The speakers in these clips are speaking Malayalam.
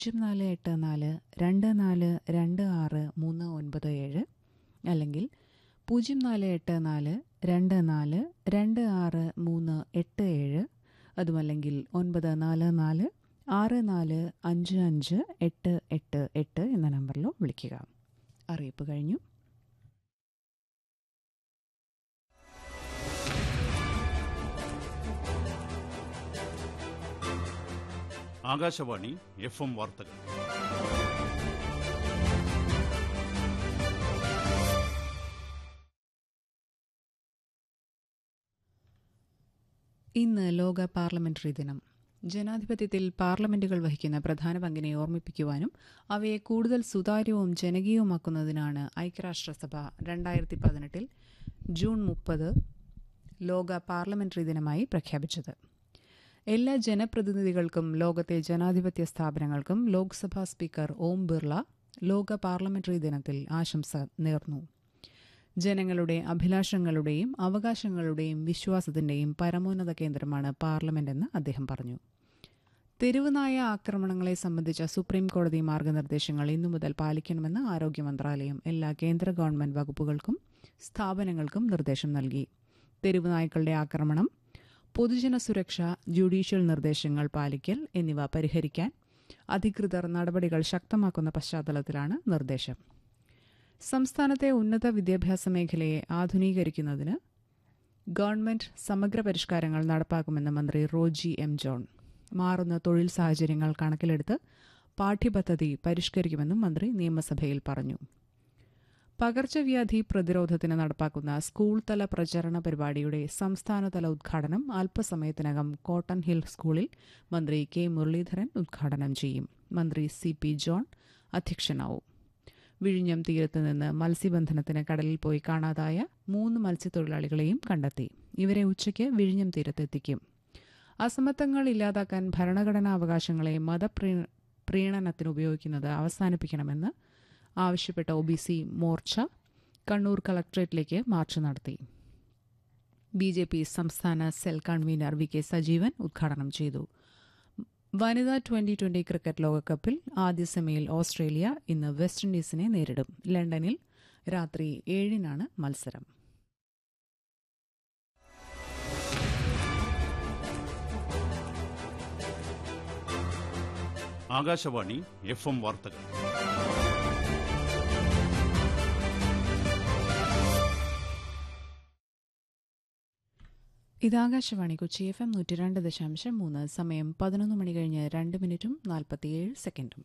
പൂജ്യം നാല് എട്ട് നാല് രണ്ട് നാല് രണ്ട് ആറ് മൂന്ന് ഒൻപത് ഏഴ് അല്ലെങ്കിൽ പൂജ്യം നാല് എട്ട് നാല് രണ്ട് നാല് രണ്ട് ആറ് മൂന്ന് എട്ട് ഏഴ് അതുമല്ലെങ്കിൽ ഒൻപത് നാല് നാല് ആറ് നാല് അഞ്ച് അഞ്ച് എട്ട് എട്ട് എട്ട് എന്ന നമ്പറിലോ വിളിക്കുക അറിയിപ്പ് കഴിഞ്ഞു ആകാശവാണി എഫ് എം വാർത്തകൾ ഇന്ന് ലോക പാർലമെന്ററി ദിനം ജനാധിപത്യത്തിൽ പാർലമെന്റുകൾ വഹിക്കുന്ന പ്രധാന പങ്കിനെ ഓർമ്മിപ്പിക്കുവാനും അവയെ കൂടുതൽ സുതാര്യവും ജനകീയവുമാക്കുന്നതിനാണ് ഐക്യരാഷ്ട്രസഭ രണ്ടായിരത്തി പതിനെട്ടിൽ ജൂൺ മുപ്പത് ലോക പാർലമെന്ററി ദിനമായി പ്രഖ്യാപിച്ചത് എല്ലാ ജനപ്രതിനിധികൾക്കും ലോകത്തെ ജനാധിപത്യ സ്ഥാപനങ്ങൾക്കും ലോക്സഭാ സ്പീക്കർ ഓം ബിർള ലോക പാർലമെന്ററി ദിനത്തിൽ ആശംസ നേർന്നു ജനങ്ങളുടെ അഭിലാഷങ്ങളുടെയും അവകാശങ്ങളുടെയും വിശ്വാസത്തിന്റെയും പരമോന്നത കേന്ദ്രമാണ് പാർലമെന്റെന്ന് അദ്ദേഹം പറഞ്ഞു തെരുവുനായ ആക്രമണങ്ങളെ സംബന്ധിച്ച സുപ്രീം കോടതി മാർഗനിർദ്ദേശങ്ങൾ ഇന്നു മുതൽ പാലിക്കണമെന്ന് ആരോഗ്യ മന്ത്രാലയം എല്ലാ കേന്ദ്ര ഗവൺമെന്റ് വകുപ്പുകൾക്കും സ്ഥാപനങ്ങൾക്കും നിർദ്ദേശം നൽകി തെരുവുനായ്ക്കളുടെ ആക്രമണം പൊതുജന സുരക്ഷ ജുഡീഷ്യൽ നിർദ്ദേശങ്ങൾ പാലിക്കൽ എന്നിവ പരിഹരിക്കാൻ അധികൃതർ നടപടികൾ ശക്തമാക്കുന്ന പശ്ചാത്തലത്തിലാണ് നിർദ്ദേശം സംസ്ഥാനത്തെ ഉന്നത വിദ്യാഭ്യാസ മേഖലയെ ആധുനീകരിക്കുന്നതിന് ഗവൺമെന്റ് സമഗ്ര പരിഷ്കാരങ്ങൾ നടപ്പാക്കുമെന്ന് മന്ത്രി റോജി എം ജോൺ മാറുന്ന തൊഴിൽ സാഹചര്യങ്ങൾ കണക്കിലെടുത്ത് പാഠ്യപദ്ധതി പരിഷ്കരിക്കുമെന്നും മന്ത്രി നിയമസഭയിൽ പറഞ്ഞു പകർച്ചവ്യാധി പ്രതിരോധത്തിന് നടപ്പാക്കുന്ന സ്കൂൾ തല പ്രചരണ പരിപാടിയുടെ സംസ്ഥാനതല ഉദ്ഘാടനം അല്പസമയത്തിനകം കോട്ടൺ ഹിൽ സ്കൂളിൽ മന്ത്രി കെ മുരളീധരൻ ഉദ്ഘാടനം ചെയ്യും മന്ത്രി സി പി ജോൺ അധ്യക്ഷനാവും വിഴിഞ്ഞം തീരത്ത് നിന്ന് മത്സ്യബന്ധനത്തിന് കടലിൽ പോയി കാണാതായ മൂന്ന് മത്സ്യത്തൊഴിലാളികളെയും കണ്ടെത്തി ഇവരെ ഉച്ചയ്ക്ക് വിഴിഞ്ഞം തീരത്തെത്തിക്കും അസമത്വങ്ങൾ ഇല്ലാതാക്കാൻ ഭരണഘടനാ അവകാശങ്ങളെ മതപ്രീ പ്രീണനത്തിന് ഉപയോഗിക്കുന്നത് അവസാനിപ്പിക്കണമെന്ന് ആവശ്യപ്പെട്ട O B C Morcha Kannur കളക്ടറേറ്റിലേക്ക് മാർച്ച് നടത്തി ബി ജെ പി സംസ്ഥാന cell convener V K Sajeevan ഉദ്ഘാടനം ചെയ്തു വനിതാ ട്വന്റി ട്വന്റി ക്രിക്കറ്റ് ലോകകപ്പിൽ ആദ്യ സെമിയിൽ ഓസ്ട്രേലിയ ഇന്ന് വെസ്റ്റ് ഇൻഡീസിനെ നേരിടും ലണ്ടനിൽ രാത്രി ഏഴിനാണ് മത്സരം ആകാശവാണി എഫ് എം വാർത്തകൾ ഇത് ആകാശവാണി കൊച്ചി എഫ് എം നൂറ്റി രണ്ട് ദശാംശം മൂന്ന് സമയം പതിനൊന്ന് മണി കഴിഞ്ഞ് രണ്ട് മിനിറ്റും നാൽപ്പത്തിയേഴ് സെക്കൻഡും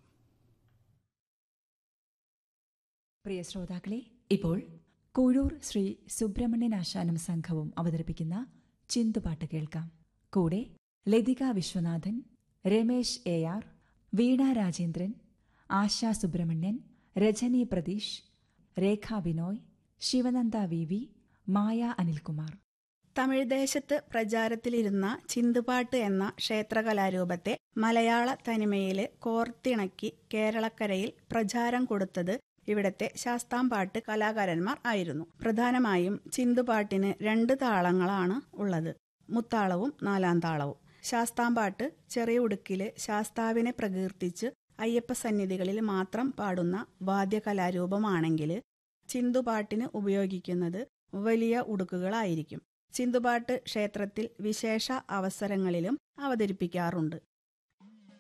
പ്രിയ ശ്രോതാക്കളെ ഇപ്പോൾ കൂഴൂർ ശ്രീ സുബ്രഹ്മണ്യൻ ആശാനം സംഘവും അവതരിപ്പിക്കുന്ന ചിന്തുപാട്ട് കേൾക്കാം കൂടെ Latika Viswanathan Ramesh A R Veena Rajendran Asha Subramanian Rajani Pratheesh Rekha Binoy Sivananda V V Maya Anilkumar Tamil ദേശത്ത് പ്രചാരത്തിലിരുന്ന ചിന്തുപാട്ട് എന്ന ക്ഷേത്രകലാരൂപത്തെ മലയാള തനിമയിൽ കോർത്തിണക്കി കേരളക്കരയിൽ പ്രചാരം കൊടുത്തത് ഇവിടത്തെ ശാസ്താംപാട്ട് കലാകാരന്മാർ ആയിരുന്നു പ്രധാനമായും ചിന്തുപാട്ടിന് രണ്ട് താളങ്ങളാണ് ഉള്ളത് മുത്താളവും നാലാം താളവും ശാസ്താംപാട്ട് ചെറിയ ഉടുക്കില് ശാസ്താവിനെ പ്രകീർത്തിച്ച് അയ്യപ്പ സന്നിധികളിൽ മാത്രം പാടുന്ന വാദ്യകലാരൂപമാണെങ്കിൽ ചിന്തുപാട്ടിന് ഉപയോഗിക്കുന്നത് വലിയ ഉടുക്കുകളായിരിക്കും ചിന്തുപാട്ട് ക്ഷേത്രത്തിൽ വിശേഷ അവസരങ്ങളിലും അവതരിപ്പിക്കാറുണ്ട്